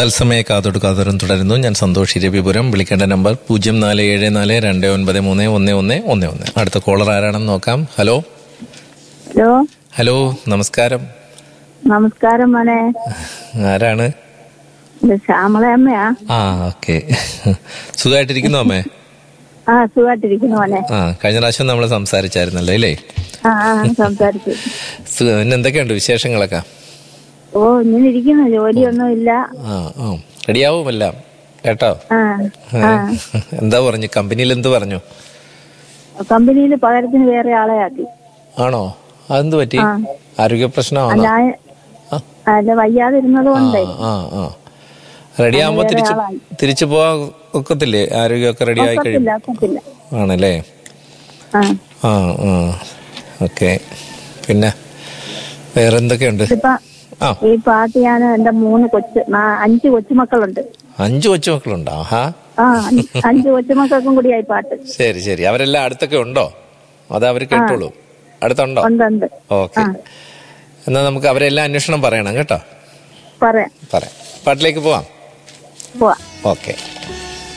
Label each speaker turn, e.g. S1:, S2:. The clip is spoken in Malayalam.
S1: തത്സമയ കാതോട് കാതോരം തുടരുന്നു ഞാൻ സന്തോഷ് രവിപുരം വിളിക്കേണ്ട നമ്പർ പൂജ്യം നാല് ഏഴ് നാല് രണ്ട് ഒൻപത് മൂന്ന് ഒന്ന് ഒന്ന് ഒന്ന് ഒന്ന് അടുത്ത കോളർ ആരാണെന്ന് നോക്കാം ഹലോ
S2: ഹലോ
S1: ഹലോ നമസ്കാരം
S2: നമസ്കാരം മോനെ
S1: ആരാണ്
S2: ഇത് ശ്യാമള അമ്മയാ
S1: ആ ഓക്കെ സുഖമായിട്ടിരിക്കുന്നു അമ്മേ
S2: ആ സുഖമായിട്ടിരിക്കുന്നു മോനെ
S1: ആ കഴിഞ്ഞ പ്രാവശ്യം നമ്മൾ സംസാരിച്ചായിരുന്നല്ലോ അല്ലേ
S2: ആ ആ സംസാരിച്ചു
S1: സു- പിന്നെ എന്തൊക്കെയുണ്ട് വിശേഷങ്ങളൊക്കെ
S2: ഓ ഇങ്ങനെ ഇരിക്കുന്നു ജോലിയൊന്നും ഇല്ല
S1: ആ ആ റെഡിയാവും എല്ലാം കേട്ടോ
S2: ആ
S1: ഏ?
S2: ആ
S1: എന്താ പറഞ്ഞു കമ്പനിയിൽ എന്ത് പറഞ്ഞു
S2: കമ്പനിയിൽ പകരത്തിന് വേറെ ആളെ ആക്കി
S1: ആണോ അതെന്ത് പറ്റി
S2: ആ.
S1: ആരോഗ്യ പ്രശ്നമാണോ
S2: അല്ല
S1: ആ.
S2: അല്ല വയ്യാതിരുന്നത് കൊണ്ടേ
S1: ആ ആ റെഡി ആകുമ്പോ
S2: വേറെ
S1: തിരിച്ചു
S2: ആളായി.
S1: തിരിച്ചു പോവാൻ ഒക്കത്തില്ലേ ആരോഗ്യമൊക്കെ റെഡി ആയി കഴിയും
S2: ഒക്കത്തില്ല ഒക്കത്തില്ല
S1: ആണല്ലേ
S2: ആ
S1: ആ ആ ഓക്കെ പിന്നെ വേറെ എന്തൊക്കെയുണ്ട്
S2: ഇതിപ്പോ
S1: ആ
S2: ഈ പാട്ട് ഞാൻ എന്റെ മൂന്ന് കൊച്ചു നാ- അഞ്ച് കൊച്ചുമക്കളുണ്ട്
S1: അഞ്ചു കൊച്ചുമക്കളുണ്ടോ ആഹാ
S2: ആ അഞ്ച് അഞ്ച് കൊച്ചുമക്കൾക്കും കൂടിയായി പാട്ട്
S1: ശരി ശരി അവരെല്ലാം അടുത്തൊക്കെ ഉണ്ടോ അത് അവർ കേട്ടോളൂ അടുത്തുണ്ടോ
S2: ഉണ്ട് ഉണ്ട്
S1: ഓക്കെ എന്നാ നമുക്ക് അവരെല്ലാം അന്വേഷണം പറയണം കേട്ടോ
S2: പറയാം
S1: പറയാം പാട്ടിലേക്ക് പോവാം
S2: പോവാ
S1: ഓക്കെ